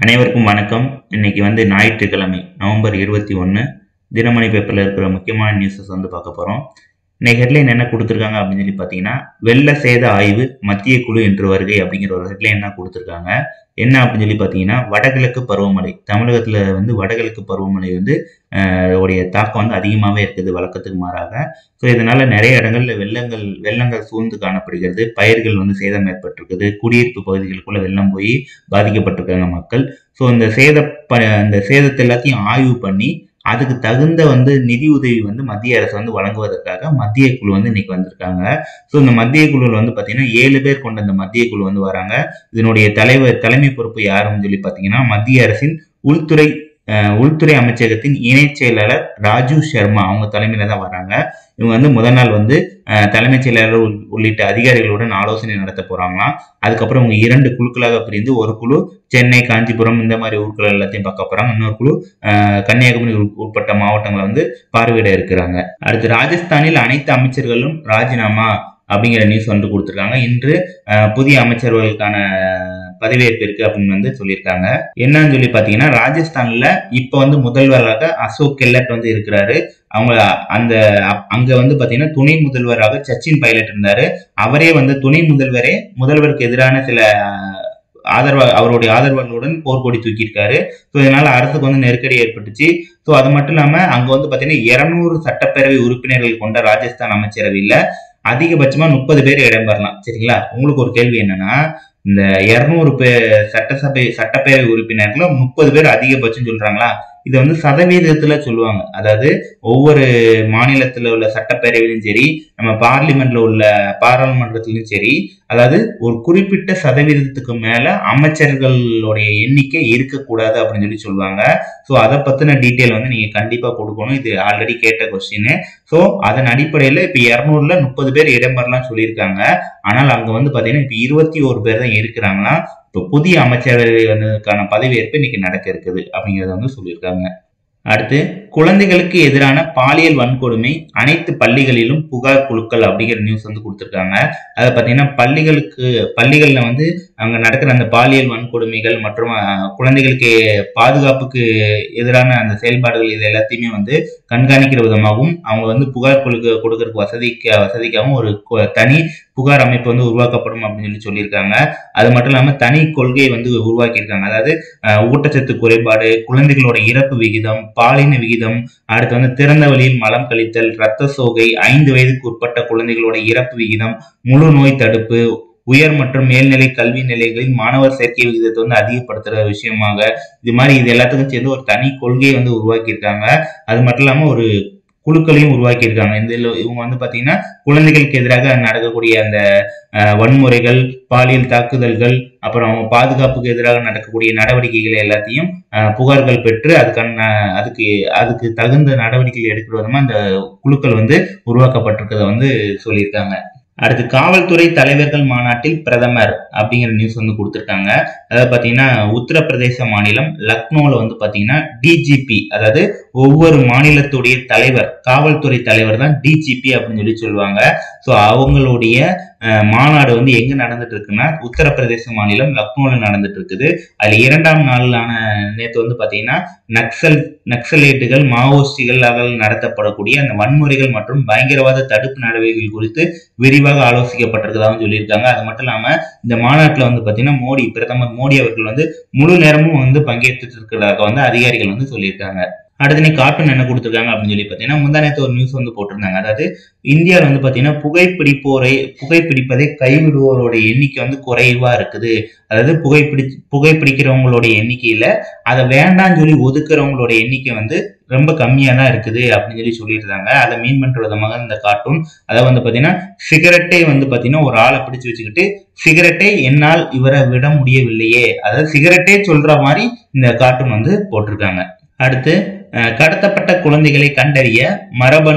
அனைவருக்கும் வணக்கம் இன்னைக்கு வந்து ஞாயிற்றுக்கிழமை நவம்பர் இருபத்தி ஒன்று தினமணி பேப்பரில் இருக்கிற முக்கியமான நியூஸஸ் வந்து பார்க்க போகிறோம் இன்னைக்கு ஹெட்லைன் என்ன கொடுத்துருக்காங்க அப்படின்னு சொல்லி பார்த்தீங்கன்னா வெள்ள சேத ஆய்வு மத்திய குழு என்று வருகை அப்படிங்கிற ஒரு ஹெட்லைன் தான் கொடுத்துருக்காங்க என்ன அப்படின்னு சொல்லி பார்த்தீங்கன்னா வடகிழக்கு பருவமழை தமிழகத்தில் வந்து வடகிழக்கு பருவமழை வந்து ஆஹ், உடைய தாக்கம் வந்து அதிகமாகவே இருக்குது வழக்கத்துக்கு மாறாக ஸோ இதனால நிறைய இடங்கள்ல வெள்ளங்கள் வெள்ளங்கள் சூழ்ந்து காணப்படுகிறது பயிர்கள் வந்து சேதம் ஏற்பட்டிருக்குது குடியிருப்பு பகுதிகளுக்குள்ள வெள்ளம் போய் பாதிக்கப்பட்டிருக்காங்க மக்கள் ஸோ இந்த சேத ப இந்த சேதத்தை எல்லாத்தையும் ஆய்வு பண்ணி அதுக்கு தகுந்த வந்து நிதி உதவி வந்து மத்திய அரசு வந்து வழங்குவதற்காக மத்திய குழு வந்து இன்னைக்கு வந்திருக்காங்க ஸோ இந்த மத்திய குழுவில் வந்து பார்த்தீங்கன்னா ஏழு பேர் கொண்ட இந்த மத்திய குழு வந்து வராங்க இதனுடைய தலைவர் தலைமை பொறுப்பு யாருன்னு சொல்லி பார்த்தீங்கன்னா மத்திய அரசின் உள்துறை அஹ், உள்துறை அமைச்சகத்தின் இணைச் செயலாளர் ராஜு சர்மா அவங்க தலைமையில தான் வராங்க இவங்க வந்து முதல் நாள் வந்து அஹ், தலைமைச் செயலாளர் உள்- உள்ளிட்ட அதிகாரிகளுடன் ஆலோசனை நடத்த போறாங்களாம் அதுக்கப்புறம் இவங்க இரண்டு குழுக்களாக பிரிந்து ஒரு குழு சென்னை காஞ்சிபுரம் இந்த மாதிரி ஊர்கள் எல்லாத்தையும் பார்க்க போறாங்க இன்னொரு குழு அஹ், கன்னியாகுமரி உள்- உட்பட்ட மாவட்டங்களை வந்து பார்வையிட இருக்கிறாங்க அடுத்து ராஜஸ்தானில் அனைத்து அமைச்சர்களும் ராஜினாமா அப்படிங்கிற நியூஸ் வந்து கொடுத்துருக்காங்க இன்று அஹ், புதிய அமைச்சர்களுக்கான பதவியேற்பு இருக்கு அப்படின்னு வந்து சொல்லியிருக்காங்க என்னன்னு சொல்லி பார்த்தீங்கன்னா ராஜஸ்தான்ல இப்போ வந்து முதல்வராக அசோக் கெல்லட் வந்து இருக்கிறாரு அவங்க அந்த அ- அங்க வந்து பாத்தீங்கன்னா துணை முதல்வராக சச்சின் பைலட் இருந்தாரு அவரே வந்து துணை முதல்வரே முதல்வருக்கு எதிரான சில அஹ், ஆதரவா அவருடைய ஆதரவாளர்களுடன் போர்க்கொடி தூக்கியிருக்காரு ஸோ இதனால அரசுக்கு வந்து நெருக்கடி ஏற்பட்டுச்சு ஸோ அது மட்டும் இல்லாம அங்க வந்து பாத்தீங்கன்னா இருநூறு சட்டப்பேரவை உறுப்பினர்கள் கொண்ட ராஜஸ்தான் அமைச்சரவையில அதிகபட்சமா முப்பது பேர் இடம்பெறலாம் சரிங்களா உங்களுக்கு ஒரு கேள்வி என்னன்னா இந்த இருநூறு பேர் சட்டசபை சட்டப்பேரவை உறுப்பினர்கள முப்பது பேர் அதிகபட்சம் சொல்றாங்களா இது வந்து சதவீதத்துல சொல்லுவாங்க அதாவது ஒவ்வொரு மாநிலத்துல உள்ள சட்டப்பேரவையிலும் சரி நம்ம பார்லிமெண்ட்ல உள்ள பாராளுமன்றத்திலும் சரி அதாவது ஒரு குறிப்பிட்ட சதவீதத்துக்கு மேல அமைச்சர்களுடைய எண்ணிக்கை இருக்கக்கூடாது அப்படின்னு சொல்லி சொல்லுவாங்க ஸோ அதை பத்தின டீட்டெயில் வந்து நீங்க கண்டிப்பா கொடுக்கணும் இது ஆல்ரெடி கேட்ட கொஸ்டின் ஸோ அதன் அடிப்படையில இப்ப இருநூறுல முப்பது பேர் இடம்பெறலாம் சொல்லியிருக்காங்க ஆனால் அங்க வந்து பாத்தீங்கன்னா இப்ப இருபத்தி ஒரு பேர் தான் இருக்கிறாங்களா இப்போ புதிய அமைச்சரவைக்கான பதவியேற்பு இன்னைக்கு நடக்க இருக்குது அப்படிங்கறத வந்து சொல்லியிருக்காங்க அடுத்து குழந்தைகளுக்கு எதிரான பாலியல் வன்கொடுமை அனைத்து பள்ளிகளிலும் புகார் குழுக்கள் அப்படிங்கிற நியூஸ் வந்து கொடுத்துருக்காங்க அதை பார்த்தீங்கன்னா பள்ளிகளுக்கு பள்ளிகளில் வந்து அங்கே நடக்கிற அந்த பாலியல் வன்கொடுமைகள் மற்றும் அஹ், குழந்தைகளுக்கு பாதுகாப்புக்கு எதிரான அந்த செயல்பாடுகள் இது எல்லாத்தையுமே வந்து கண்காணிக்கிற விதமாகவும் அவங்க வந்து புகார் கொடுக்க கொடுக்கறதுக்கு வசதிக்க வசதிக்காகவும் ஒரு கு- தனி புகார் அமைப்பு வந்து உருவாக்கப்படும் அப்படின்னு சொல்லி சொல்லியிருக்காங்க அது மட்டும் இல்லாமல் தனி கொள்கையை வந்து உருவாக்கியிருக்காங்க அதாவது அஹ், ஊட்டச்சத்து குறைபாடு குழந்தைகளோட இறப்பு விகிதம் பாலின விகிதம் அடுத்து வந்து திறந்த வழியில் மலம் கழித்தல் இரத்த சோகை ஐந்து வயதுக்கு உட்பட்ட குழந்தைகளோட இறப்பு விகிதம் முழு நோய் தடுப்பு உயர் மற்றும் மேல்நிலை கல்வி நிலையங்களில் மாணவர் சேர்க்கை விகிதத்தை வந்து அதிகப்படுத்துற விஷயமாக இது மாதிரி இது எல்லாத்துக்கும் சேர்ந்து ஒரு தனி கொள்கையை வந்து உருவாக்கியிருக்காங்க அது மட்டும் இல்லாம ஒரு குழுக்களையும் உருவாக்கியிருக்காங்க இந்த இதுல இவங்க வந்து பாத்தீங்கன்னா குழந்தைகளுக்கு எதிராக நடக்கக்கூடிய அந்த அஹ், வன்முறைகள் பாலியல் தாக்குதல்கள் அப்புறம் அவங்க பாதுகாப்புக்கு எதிராக நடக்கக்கூடிய நடவடிக்கைகள் எல்லாத்தையும் அஹ், புகார்கள் பெற்று அதுக்கான அதுக்கு அதுக்கு தகுந்த நடவடிக்கைகள் எடுக்கிற விதமா அந்த குழுக்கள் வந்து உருவாக்கப்பட்டிருக்கிறத வந்து சொல்லியிருக்காங்க அடுத்து காவல்துறை தலைவர்கள் மாநாட்டில் பிரதமர் அப்படிங்கிற நியூஸ் வந்து கொடுத்துருக்காங்க அதாவது பார்த்தீங்கன்னா உத்தரப்பிரதேச மாநிலம் லக்னோவில் வந்து பார்த்தீங்கன்னா டிஜிபி அதாவது ஒவ்வொரு மாநிலத்துடைய தலைவர் காவல்துறை தலைவர் தான் டிஜிபி அப்படின்னு சொல்லி சொல்லுவாங்க ஸோ அவங்களுடைய அஹ், மாநாடு வந்து எங்க நடந்துட்டு இருக்குன்னா உத்தரப்பிரதேச மாநிலம் லக்னோவில் நடந்துட்டு இருக்குது அதுல இரண்டாம் நாளான நேற்று வந்து பார்த்தீங்கன்னா நக்சல் நக்சலைட்டுகள் மாவோயிஸ்டுகளால் நடத்தப்படக்கூடிய அந்த வன்முறைகள் மற்றும் பயங்கரவாத தடுப்பு நடவடிக்கைகள் குறித்து விரிவாக ஆலோசிக்கப்பட்டிருக்கதாகவும் சொல்லியிருக்காங்க அது மட்டும் இல்லாம இந்த மாநாட்டில் வந்து பார்த்தீங்கன்னா மோடி பிரதமர் மோடி அவர்கள் வந்து முழு நேரமும் வந்து பங்கேற்றுட்டு இருக்கிறதாக வந்து அதிகாரிகள் வந்து சொல்லியிருக்காங்க அடுத்து நீ கார்ட்டூன் என்ன கொடுத்துருக்காங்க அப்படின்னு சொல்லி பார்த்தீங்கன்னா முந்தானத்து ஒரு நியூஸ் வந்து போட்டிருந்தாங்க அதாவது இந்தியாவில் வந்து பார்த்தீங்கன்னா புகைப்பிடிப்போரை புகைப்பிடிப்பதை கைவிடுவோரோட எண்ணிக்கை வந்து குறைவா இருக்குது அதாவது புகைப்பிடி புகைப்பிடிக்கிறவங்களோட எண்ணிக்கையில அதை வேண்டாம்னு சொல்லி ஒதுக்குறவங்களோட எண்ணிக்கை வந்து ரொம்ப கம்மியாக தான் இருக்குது அப்படின்னு சொல்லி சொல்லியிருந்தாங்க அதை மீன் பண்ற விதமாக இந்த கார்ட்டூன் அதை வந்து பார்த்தீங்கன்னா சிகரெட்டை வந்து பார்த்தீங்கன்னா ஒரு ஆளை பிடிச்சு வச்சுக்கிட்டு சிகரெட்டை என்னால் இவரை விட முடியவில்லையே அதாவது சிகரெட்டே சொல்ற மாதிரி இந்த கார்ட்டூன் வந்து போட்டிருக்காங்க அடுத்து அஹ், கடத்தப்பட்ட குழந்தைகளை கண்டறிய மரபணு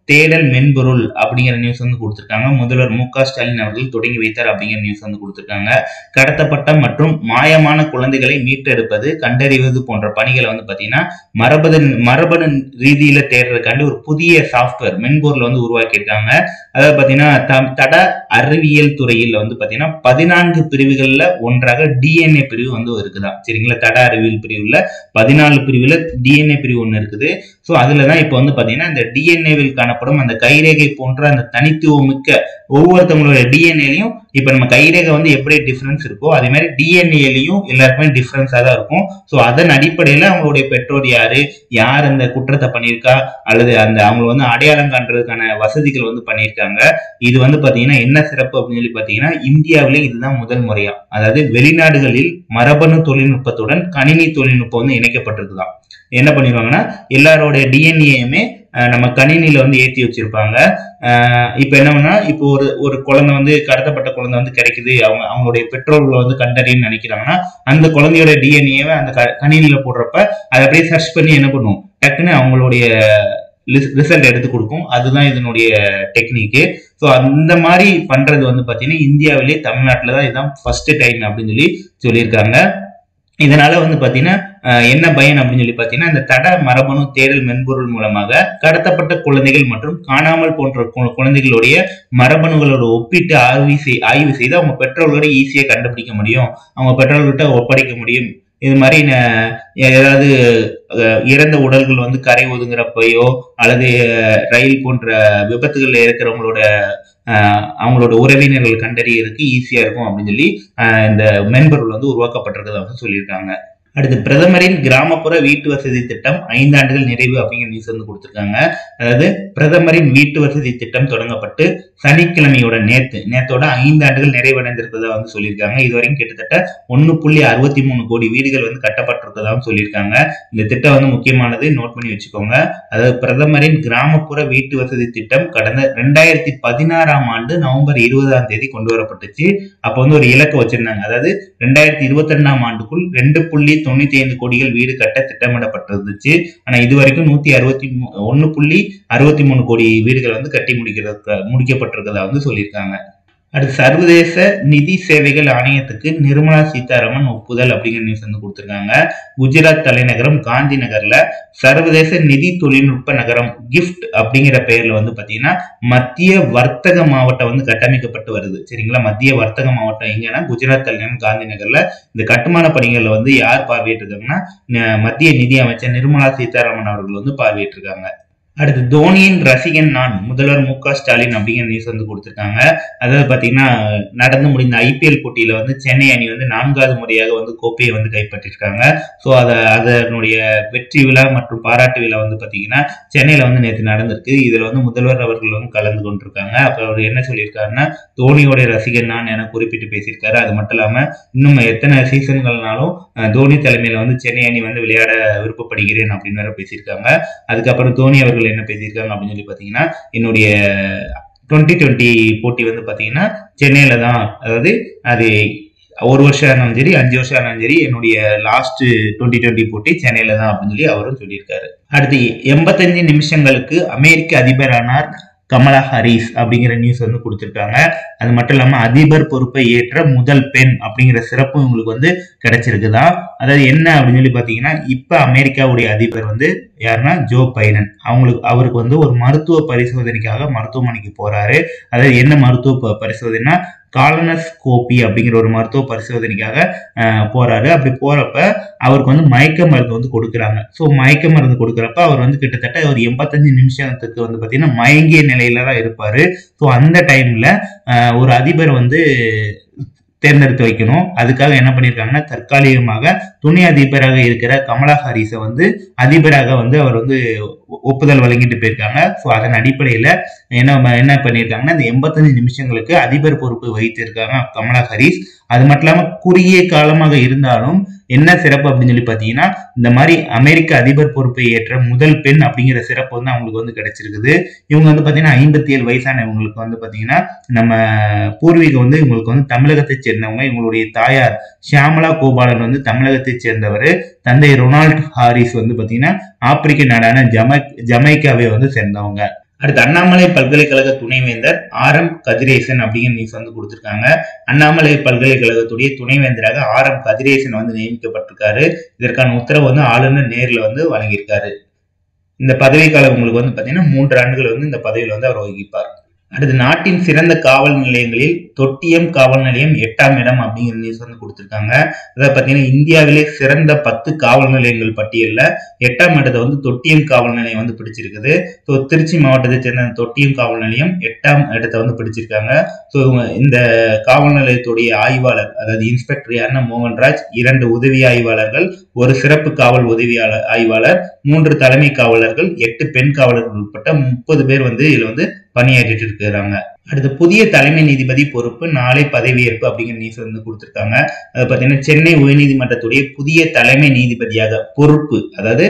தேடல் மென்பொருள் அப்படிங்கிற நியூஸ் வந்து கொடுத்திருக்காங்க முதல்வர் மு க ஸ்டாலின் அவர்கள் தொடங்கி வைத்தார் அப்படிங்கிற நியூஸ் வந்து கொடுத்திருக்காங்க கடத்தப்பட்ட மற்றும் மாயமான குழந்தைகளை மீட்டெடுப்பது கண்டறிவது போன்ற பணிகளை வந்து பாத்தீங்கன்னா மரபணு மரபணு ரீதியில தேடுறதுக்காண்டி ஒரு புதிய சாஃப்ட்வேர் மென்பொருள் வந்து உருவாக்கியிருக்காங்க அதாவது பாத்தீங்கன்னா த- தட அறிவியல் துறையில் வந்து பாத்தீங்கன்னா பதினான்கு பிரிவுகள்ல ஒன்றாக டிஎன்ஏ பிரிவு வந்து இருக்குதா சரிங்களா தட அறிவியல் பிரிவுல பதினாலு பிரிவுல டிஎன்ஏ பிரிவு ஒன்று இருக்குது ஸோ அதுல தான் இப்போ வந்து பாத்தீங்கன்னா இந்த டிஎன்ஏவில் காணப்படும் அந்த கைரேகை போன்ற அந்த தனித்துவமிக்க ஒவ்வொருத்தவங்களோட டிஎன்ஏலையும் இப்போ நம்ம கைரேகை வந்து எப்படி டிஃபரன்ஸ் இருக்கோ அதே மாதிரி டிஎன்ஏலையும் எல்லாருக்குமே டிஃபரன்ஸாக தான் இருக்கும் ஸோ அதன் அடிப்படையில் அவங்களுடைய பெற்றோர் யாரு யார் அந்த குற்றத்தை பண்ணியிருக்கா அல்லது அந்த அவங்க வந்து அடையாளம் காண்றதுக்கான வசதிகள் வந்து பண்ணியிருக்காங்க இது வந்து பாத்தீங்கன்னா என்ன சிறப்பு அப்படின்னு சொல்லி பாத்தீங்கன்னா இந்தியாவிலே இதுதான் முதல் முறையா அதாவது வெளிநாடுகளில் மரபணு தொழில்நுட்பத்துடன் கணினி தொழில்நுட்பம் வந்து இணைக்கப்பட்டிருக்குதாம் என்ன பண்ணிடுவாங்கன்னா எல்லாரோடைய டிஎன்ஏயுமே நம்ம கணினியில வந்து ஏத்தி வச்சிருப்பாங்க அஹ் இப்ப என்னன்னா இப்போ ஒரு ஒரு குழந்தை வந்து கடத்தப்பட்ட குழந்தை வந்து கிடைக்குது அவங்க அவங்களுடைய பெற்றோர்களை வந்து கண்டறியன்னு நினைக்கிறாங்கன்னா அந்த குழந்தையோட டிஎன்ஏவை அந்த க- கணினியில போடுறப்ப அதை அப்படியே சர்ச் பண்ணி என்ன பண்ணும் டக்குன்னு அவங்களுடைய ரிசல்ட் எடுத்து கொடுக்கும் அதுதான் இதனுடைய டெக்னிக்கு ஸோ அந்த மாதிரி பண்றது வந்து பார்த்தீங்கன்னா இந்தியாவிலே தமிழ்நாட்டில் தான் இதுதான் ஃபர்ஸ்ட் டைம் அப்படின்னு சொல்லி சொல்லியிருக்காங்க இதனால வந்து பார்த்தீங்கன்னா அஹ், என்ன பயன் அப்படின்னு சொல்லி பார்த்தீங்கன்னா இந்த தட மரபணு தேடல் மென்பொருள் மூலமாக கடத்தப்பட்ட குழந்தைகள் மற்றும் காணாமல் போன்ற கு- குழந்தைகளுடைய மரபணுகளோட ஒப்பிட்டு ஆய்வு செய் ஆய்வு செய்து அவங்க பெற்றோர்களோட ஈஸியாக கண்டுபிடிக்க முடியும் அவங்க பெற்றோர்கள்கிட்ட ஒப்படைக்க முடியும் இது மாதிரி ந- ஏதாவது அஹ், இறந்த உடல்கள் வந்து கரை ஒதுங்குறப்பையோ அல்லது அஹ், ரயில் போன்ற விபத்துகள்ல இருக்கிறவங்களோட அஹ், அவங்களோட உறவினர்கள் கண்டறியறதுக்கு ஈஸியா இருக்கும் அப்படின்னு சொல்லி அஹ், இந்த மென்பொருள் வந்து உருவாக்கப்பட்டிருக்கிறதாக சொல்லியிருக்காங்க அடுத்து பிரதமரின் கிராமப்புற வீட்டு வசதி திட்டம் ஐந்தாண்டுகள் நிறைவு அப்படிங்கிற நியூஸ் வந்து கொடுத்திருக்காங்க அதாவது பிரதமரின் வீட்டு வசதி திட்டம் தொடங்கப்பட்டு சனிக்கிழமையோட நேத்து நேத்தோட ஐந்து ஆண்டுகள் நிறைவடைந்திருக்கிறதா வந்து சொல்லியிருக்காங்க இது வரைக்கும் கிட்டத்தட்ட ஒன்னு புள்ளி அறுபத்தி மூணு கோடி வீடுகள் வந்து கட்டப்பட்டிருக்கதாகவும் சொல்லியிருக்காங்க இந்த திட்டம் வந்து முக்கியமானது நோட் பண்ணி வச்சுக்கோங்க அதாவது பிரதமரின் கிராமப்புற வீட்டு வசதி திட்டம் கடந்த ரெண்டாயிரத்தி பதினாறாம் ஆண்டு நவம்பர் இருபதாம் தேதி கொண்டு வரப்பட்டுச்சு அப்போ வந்து ஒரு இலக்கு வச்சிருந்தாங்க அதாவது ரெண்டாயிரத்தி இருபத்தி ரெண்டாம் ஆண்டுக்குள் ரெண்டு புள்ளி தொண்ணூத்தி ஐந்து கோடிகள் வீடு கட்ட திட்டமிடப்பட்டிருந்துச்சு ஆனா இது வரைக்கும் நூத்தி அறுபத்தி ஒன்னு புள்ளி அறுபத்தி மூணு கோடி வீடுகள் வந்து கட்டி முடிக்கிறது முடிக்கப்பட்டிருக்கதா வந்து சொல்லியிருக்காங்க அடுத்து சர்வதேச நிதி சேவைகள் ஆணையத்துக்கு நிர்மலா சீதாராமன் ஒப்புதல் அப்படிங்கிற நியூஸ் வந்து கொடுத்திருக்காங்க குஜராத் தலைநகரம் காந்தி நகர்ல சர்வதேச நிதி தொழில்நுட்ப நகரம் கிஃப்ட் அப்படிங்கிற பெயர்ல வந்து பாத்தீங்கன்னா மத்திய வர்த்தக மாவட்டம் வந்து கட்டமைக்கப்பட்டு வருது சரிங்களா மத்திய வர்த்தக மாவட்டம் எங்கன்னா குஜராத் தலைநகரம் காந்தி நகர்ல இந்த கட்டுமான பணிகள்ல வந்து யார் பார்வையிட்டிருக்காங்கன்னா ந- மத்திய நிதி அமைச்சர் நிர்மலா சீதாராமன் அவர்கள் வந்து பார்வையிட்டிருக்காங்க அடுத்து தோனியின் ரசிகன் நான் முதல்வர் மு க ஸ்டாலின் அப்படிங்கிற நியூஸ் வந்து கொடுத்திருக்காங்க அதாவது பாத்தீங்கன்னா நடந்து முடிந்த ஐபிஎல் போட்டியில வந்து சென்னை அணி வந்து நான்காவது முறையாக வந்து கோப்பையை வந்து கைப்பற்றிருக்காங்க ஸோ அதை அதனுடைய வெற்றி விழா மற்றும் பாராட்டு விழா வந்து பாத்தீங்கன்னா சென்னையில வந்து நேற்று நடந்திருக்கு இதுல வந்து முதல்வர் அவர்கள் வந்து கலந்து கொண்டிருக்காங்க அப்ப அவர் என்ன சொல்லியிருக்காருன்னா தோனியோட ரசிகன் நான் என குறிப்பிட்டு பேசியிருக்காரு அது மட்டும் இல்லாம இன்னும் எத்தனை சீசன்கள்னாலும் அஹ், தோனி தலைமையில வந்து சென்னை அணி வந்து விளையாட விருப்பப்படுகிறேன் அப்படின்னு வேற பேசியிருக்காங்க அதுக்கப்புறம் தோனி அவர்கள் என்ன பேசியிருக்காங்க அப்படின்னு சொல்லி பாத்தீங்கன்னா என்னுடைய டுவெண்ட்டி டுவெண்ட்டி போட்டி வந்து பாத்தீங்கன்னா சென்னையில தான் அதாவது அது ஒரு வருஷம் ஆனாலும் சரி அஞ்சு வருஷம் ஆனாலும் சரி என்னுடைய லாஸ்ட் டுவெண்ட்டி டுவெண்ட்டி போட்டி சென்னையில தான் அப்படின்னு சொல்லி அவரும் சொல்லியிருக்காரு அடுத்து எண்பத்தஞ்சு நிமிஷங்களுக்கு அமெரிக்க அதிபரானார் கமலா ஹாரிஸ் அப்படிங்கிற நியூஸ் வந்து கொடுத்துருக்காங்க அது மட்டும் இல்லாம அதிபர் பொறுப்பை ஏற்ற முதல் பெண் அப்படிங்கிற சிறப்பும் உங்களுக்கு வந்து கிடைச்சிருக்குதான் அதாவது என்ன அப்படின்னு சொல்லி பாத்தீங்கன்னா இப்ப அமெரிக்காவுடைய அதிபர் வந்து யாருன்னா ஜோ பைடன் அவங்களுக்கு அவருக்கு வந்து ஒரு மருத்துவ பரிசோதனைக்காக மருத்துவமனைக்கு போறாரு அதாவது என்ன மருத்துவ ப- பரிசோதனைனா காலனஸ்கோபி அப்படிங்கிற ஒரு மருத்துவ பரிசோதனைக்காக அஹ், போறாரு அப்படி போறப்ப அவருக்கு வந்து மயக்க மருந்து வந்து கொடுக்குறாங்க ஸோ மயக்க மருந்து கொடுக்குறப்ப அவர் வந்து கிட்டத்தட்ட ஒரு எண்பத்தஞ்சு நிமிஷத்துக்கு வந்து பார்த்தீங்கன்னா மயங்கிய நிலையில தான் இருப்பாரு ஸோ அந்த டைம்ல ஒரு அதிபர் வந்து தேர்ந்தெடுத்து வைக்கணும் அதுக்காக என்ன பண்ணியிருக்காங்கன்னா தற்காலிகமாக துணை அதிபராக இருக்கிற கமலா ஹாரிஸை வந்து அதிபராக வந்து அவர் வந்து ஒ- ஒப்புதல் வழங்கிட்டு போயிருக்காங்க ஸோ அதன் அடிப்படையில் என்ன ம- என்ன பண்ணியிருக்காங்கன்னா இந்த எண்பத்தஞ்சு நிமிஷங்களுக்கு அதிபர் பொறுப்பு வகித்திருக்காங்க கமலா ஹாரிஸ் அது மட்டும் இல்லாமல் குறுகிய காலமாக இருந்தாலும் என்ன சிறப்பு அப்படின்னு சொல்லி பார்த்தீங்கன்னா இந்த மாதிரி அமெரிக்க அதிபர் பொறுப்பை ஏற்ற முதல் பெண் அப்படிங்கிற சிறப்பு வந்து அவங்களுக்கு வந்து கிடைச்சிருக்குது இவங்க வந்து பார்த்தீங்கன்னா ஐம்பத்தி ஏழு வயசான இவங்களுக்கு வந்து பார்த்தீங்கன்னா நம்ம பூர்வீகம் வந்து இவங்களுக்கு வந்து தமிழகத்தை சேர்ந்தவங்க இவங்களுடைய தாயார் ஷியாமலா கோபாலன் வந்து தமிழகத்தை சேர்ந்தவர் தந்தை ரொனால்ட் ஹாரிஸ் வந்து பார்த்தீங்கன்னா ஆப்பிரிக்க நாடான ஜமை ஜமைக்காவை வந்து சேர்ந்தவங்க அடுத்து அண்ணாமலை பல்கலைக்கழக துணைவேந்தர் ஆர் எம் கதிரேசன் அப்படிங்கிற நியூஸ் வந்து கொடுத்துருக்காங்க அண்ணாமலை பல்கலைக்கழகத்துடைய துணைவேந்தராக ஆர் எம் கதிரேசன் வந்து நியமிக்கப்பட்டிருக்காரு இதற்கான உத்தரவு வந்து ஆளுநர் நேரில் வந்து வழங்கியிருக்காரு இந்த பதவிக்காலம் உங்களுக்கு வந்து பார்த்தீங்கன்னா மூன்று ஆண்டுகள் வந்து இந்த பதவியில் வந்து அவர் வகிப்பார் அடுத்து நாட்டின் சிறந்த காவல் நிலையங்களில் தொட்டியம் காவல் நிலையம் எட்டாம் இடம் அப்படிங்கிற நியூஸ் வந்து கொடுத்துருக்காங்க அதாவது பார்த்தீங்கன்னா இந்தியாவிலே சிறந்த பத்து காவல் நிலையங்கள் பட்டியலில் எட்டாம் இடத்தை வந்து தொட்டியம் காவல் நிலையம் வந்து பிடிச்சிருக்குது ஸோ திருச்சி மாவட்டத்தை சேர்ந்த தொட்டியம் காவல் நிலையம் எட்டாம் இடத்தை வந்து பிடிச்சிருக்காங்க ஸோ இந்த காவல் நிலையத்துடைய ஆய்வாளர் அதாவது இன்ஸ்பெக்டர் யாருன்னா மோகன்ராஜ் இரண்டு உதவி ஆய்வாளர்கள் ஒரு சிறப்பு காவல் உதவியாளர் ஆய்வாளர் மூன்று தலைமை காவலர்கள் எட்டு பெண் காவலர்கள் உட்பட்ட முப்பது பேர் வந்து இதுல வந்து பணியாற்றிட்டு இருக்கிறாங்க அடுத்து புதிய தலைமை நீதிபதி பொறுப்பு நாளை பதவியேற்பு அப்படிங்கிற நியூஸ் வந்து கொடுத்துருக்காங்க அது பார்த்தீங்கன்னா சென்னை உயர்நீதிமன்றத்துடைய புதிய தலைமை நீதிபதியாக பொறுப்பு அதாவது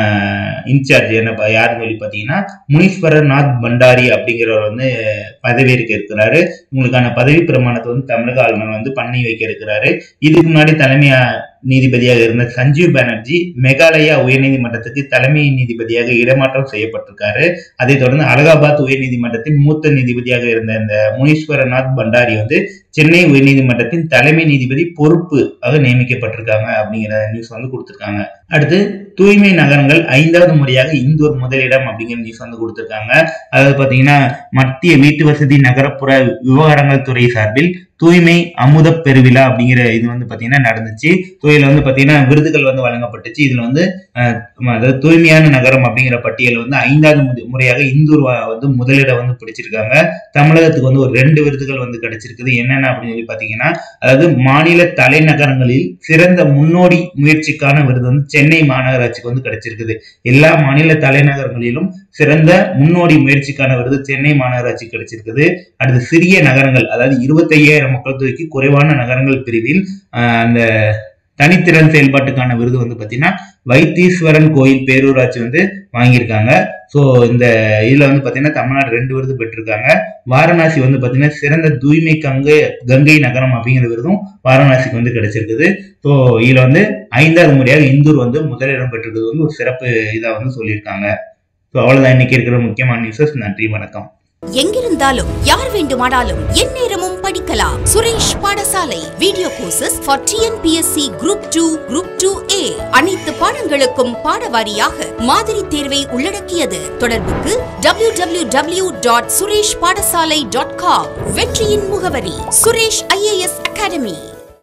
இன்சார்ஜ் என்ன யாருன்னு சொல்லி பார்த்தீங்கன்னா முனீஸ்வரநாத் பண்டாரி அப்படிங்கிறவர் வந்து பதவியேற்க இருக்கிறாரு உங்களுக்கான பதவி பிரமாணத்தை வந்து தமிழக ஆளுநர் வந்து பண்ணி வைக்க இருக்கிறாரு இதுக்கு முன்னாடி தலைமை நீதிபதியாக இருந்த சஞ்சீவ் பானர்ஜி மெகாலயா உயர்நீதிமன்றத்துக்கு தலைமை நீதிபதியாக இடமாற்றம் செய்யப்பட்டிருக்காரு அதைத் தொடர்ந்து அலகாபாத் உயர்நீதிமன்றத்தின் மூத்த நீதிபதியாக இருந்த இந்த முனீஸ்வரநாத் பண்டாரி வந்து சென்னை உயர்நீதிமன்றத்தின் தலைமை நீதிபதி பொறுப்பு ஆக நியமிக்கப்பட்டிருக்காங்க அப்படிங்கிற நியூஸ் வந்து கொடுத்துருக்காங்க அடுத்து தூய்மை நகரங்கள் ஐந்தாவது முறையாக இந்தூர் முதலிடம் அப்படிங்கிற நியூஸ் வந்து கொடுத்துருக்காங்க அதாவது பார்த்தீங்கன்னா மத்திய வீட்டு வசதி நகரப்புற விவகாரங்கள் துறை சார்பில் தூய்மை அமுத பெருவிழா அப்படிங்கிற இது வந்து பார்த்தீங்கன்னா நடந்துச்சு ஸோ இதில் வந்து பார்த்தீங்கன்னா விருதுகள் வந்து வழங்கப்பட்டுச்சு இதில் வந்து அதாவது தூய்மையான நகரம் அப்படிங்கிற பட்டியல் வந்து ஐந்தாவது முறையாக இந்தூர் வந்து முதலிடம் வந்து பிடிச்சிருக்காங்க தமிழகத்துக்கு வந்து ஒரு ரெண்டு விருதுகள் வந்து கிடைச்சிருக்குது என்னென்ன அப்படின்னு சொல்லி பார்த்தீங்கன்னா அதாவது மாநில தலைநகரங்களில் சிறந்த முன்னோடி முயற்சிக்கான விருது வந்து சென்னை மாநகராட்சிக்கு வந்து கிடைச்சிருக்குது எல்லா மாநில தலைநகரங்களிலும் சிறந்த முன்னோடி முயற்சிக்கான விருது சென்னை மாநகராட்சி கிடைச்சிருக்குது அடுத்து சிறிய நகரங்கள் அதாவது இருபத்தையாயிரம் மக்கள் தொகைக்கு குறைவான நகரங்கள் பிரிவில் அந்த தனித்திறன் செயல்பாட்டுக்கான விருது வந்து பார்த்தீங்கன்னா வைத்தீஸ்வரன் கோயில் பேரூராட்சி வந்து வாங்கியிருக்காங்க ஸோ இந்த இதில் வந்து பார்த்தீங்கன்னா தமிழ்நாடு ரெண்டு விருது பெற்றிருக்காங்க வாரணாசி வந்து பார்த்தீங்கன்னா சிறந்த தூய்மை கங்கை கங்கை நகரம் அப்படிங்கிற விருதும் வாரணாசிக்கு வந்து கிடைச்சிருக்குது ஸோ இதில் வந்து ஐந்தாவது முறையாக இந்தூர் வந்து முதலிடம் பெற்றிருக்கிறது வந்து ஒரு சிறப்பு இதாக வந்து சொல்லியிருக்காங்க ஸோ அவ்வளோதான் இன்னைக்கு இருக்கிற முக்கியமான நியூஸஸ் நன்றி வணக்கம் எங்கிருந்தாலும் யார் வேண்டுமானாலும் எந்நேரமும் படிக்கலாம் Suresh Padasalai video courses for TNPSC group two group two A அனைத்து பாடங்களுக்கும் பாடவாரியாக மாதிரி தேர்வை உள்ளடக்கியது தொடர்புக்கு W W W dot Suresh Padasalai dot com வெற்றியின் முகவரி சுரேஷ் ஐஏஎஸ் அகாடமி